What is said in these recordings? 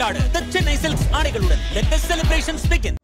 கொண்டாடு The Chennai silks ஆடைகளுடன் let the celebrations begin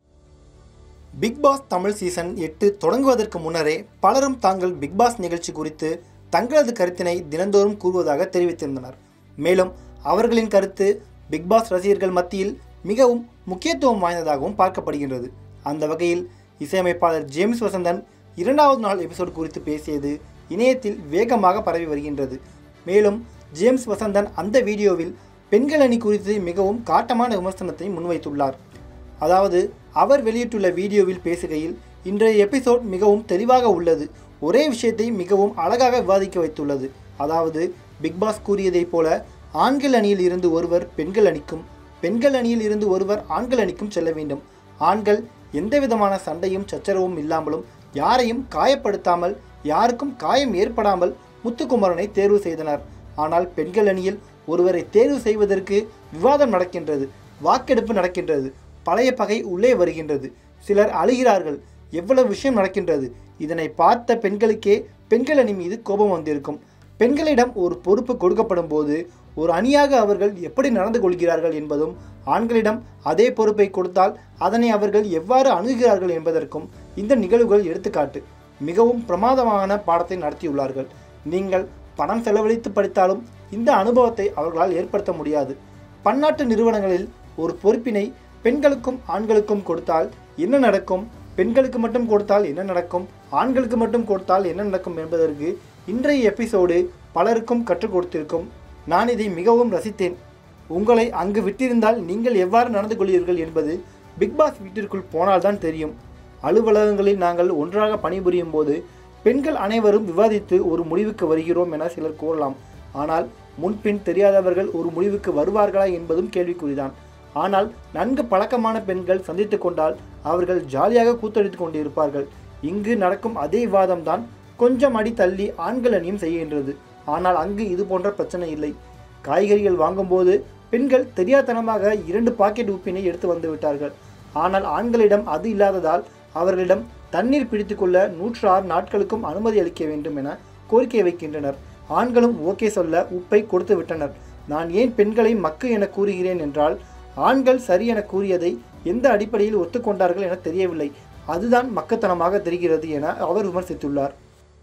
Bigg Boss Tamil season எட்டு தொடங்குவதற்கு முன்னரே பலரும் தாங்கள் பிக் பாஸ் நிகழ்ச்சி குறித்து தங்களது கருத்தினை தினந்தோறும் கூறுவதாக தெரிவித்திருந்தனர் மேலும் அவர்களின் கருத்து பிக் பாஸ் ரசிகர்கள் மத்தியில் மிகவும் முக்கியத்துவம் வாய்ந்ததாகவும் பார்க்கப்படுகின்றது அந்த வகையில் இசையமைப்பாளர் ஜேம்ஸ் வசந்தன் இரண்டாவது நாள் எபிசோட் குறித்து பேசியது இணையத்தில் வேகமாக பரவி வருகின்றது மேலும் ஜேம்ஸ் வசந்தன் அந்த வீடியோவில் பெண்கள் அணி குறித்து மிகவும் காட்டமான விமர்சனத்தை முன்வைத்துள்ளார் அதாவது அவர் வெளியிட்டுள்ள வீடியோவில் பேசுகையில் இன்றைய எபிசோட் மிகவும் தெளிவாக உள்ளது ஒரே விஷயத்தை மிகவும் அழகாக விவாதிக்க வைத்துள்ளது அதாவது பிக் பாஸ் கூறியதைப் போல ஆண்கள் அணியில் இருந்து ஒருவர் பெண்கள் அணிக்கும் பெண்கள் அணியில் இருந்து ஒருவர் ஆண்கள் அணிக்கும் செல்ல வேண்டும் ஆண்கள் எந்தவிதமான சண்டையும் சச்சரவும் இல்லாமலும் யாரையும் காயப்படுத்தாமல் யாருக்கும் காயம் ஏற்படாமல் முத்துக்குமரனை தேர்வு செய்தனர் ஆனால் பெண்கள் அணியில் ஒருவரை தேர்வு செய்வதற்கு விவாதம் நடக்கின்றது வாக்கெடுப்பு நடக்கின்றது பழைய பகை உள்ளே வருகின்றது சிலர் அழுகிறார்கள் எவ்வளவு விஷயம் நடக்கின்றது இதனை பார்த்த பெண்களுக்கே பெண்கள் அணி மீது கோபம் வந்திருக்கும் பெண்களிடம் ஒரு பொறுப்பு கொடுக்கப்படும் போது ஒரு அணியாக அவர்கள் எப்படி நடந்து கொள்கிறார்கள் என்பதும் ஆண்களிடம் அதே பொறுப்பை கொடுத்தால் அதனை அவர்கள் எவ்வாறு அணுகுகிறார்கள் என்பதற்கும் இந்த நிகழ்வுகள் எடுத்துக்காட்டு மிகவும் பிரமாதமான பாடத்தை நடத்தியுள்ளார்கள் நீங்கள் பணம் செலவழித்து படித்தாலும் இந்த அனுபவத்தை அவர்களால் ஏற்படுத்த முடியாது பன்னாட்டு நிறுவனங்களில் ஒரு பொறுப்பினை பெண்களுக்கும் ஆண்களுக்கும் கொடுத்தால் என்ன நடக்கும் பெண்களுக்கு மட்டும் கொடுத்தால் என்ன நடக்கும் ஆண்களுக்கு மட்டும் கொடுத்தால் என்ன நடக்கும் என்பதற்கு இன்றைய எபிசோடு பலருக்கும் கற்றுக் கொடுத்திருக்கும் நான் இதை மிகவும் ரசித்தேன் உங்களை அங்கு விட்டிருந்தால் நீங்கள் எவ்வாறு நடந்து கொள்வீர்கள் என்பது பிக் பாஸ் வீட்டிற்குள் போனால்தான் தெரியும் அலுவலகங்களில் நாங்கள் ஒன்றாக பணிபுரியும் போது பெண்கள் அனைவரும் விவாதித்து ஒரு முடிவுக்கு வருகிறோம் என சிலர் கூறலாம் ஆனால் முன்பின் தெரியாதவர்கள் ஒரு முடிவுக்கு வருவார்களா என்பதும் கேள்விக்குறிதான் ஆனால் நன்கு பழக்கமான பெண்கள் சந்தித்து கொண்டால் அவர்கள் ஜாலியாக கூத்தடித்து கொண்டிருப்பார்கள் இங்கு நடக்கும் அதே விவாதம்தான் கொஞ்சம் அடி தள்ளி ஆண்கள் அணியும் செய்கின்றது ஆனால் அங்கு இது போன்ற பிரச்சனை இல்லை காய்கறிகள் வாங்கும்போது பெண்கள் தெரியாதனமாக இரண்டு பாக்கெட் உப்பினை எடுத்து வந்து விட்டார்கள் ஆனால் ஆண்களிடம் அது இல்லாததால் அவர்களிடம் தண்ணீர் பிடித்துக்கொள்ள நூற்று ஆறு நாட்களுக்கும் அனுமதி அளிக்க வேண்டும் என கோரிக்கை வைக்கின்றனர் ஆண்களும் ஓகே சொல்ல உப்பை கொடுத்து விட்டனர் நான் ஏன் பெண்களை மக்கு என கூறுகிறேன் என்றால் ஆண்கள் சரி என கூறியதை எந்த அடிப்படையில் ஒத்துக்கொண்டார்கள் என தெரியவில்லை அதுதான் மக்கத்தனமாக தெரிகிறது என அவர் விமர்சித்துள்ளார்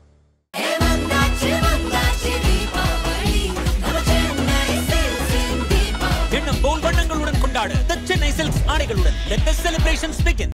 வந்தாச்சு வந்தாச்சு தீபாவளி நம்ம சென்னை சில்க்ஸின் தீபாவளி எண்ணம் போல் வண்ணங்களுடன் கொண்டாடு The சென்னை சில்க்ஸ் ஆடைகளுடன் let the celebrations begin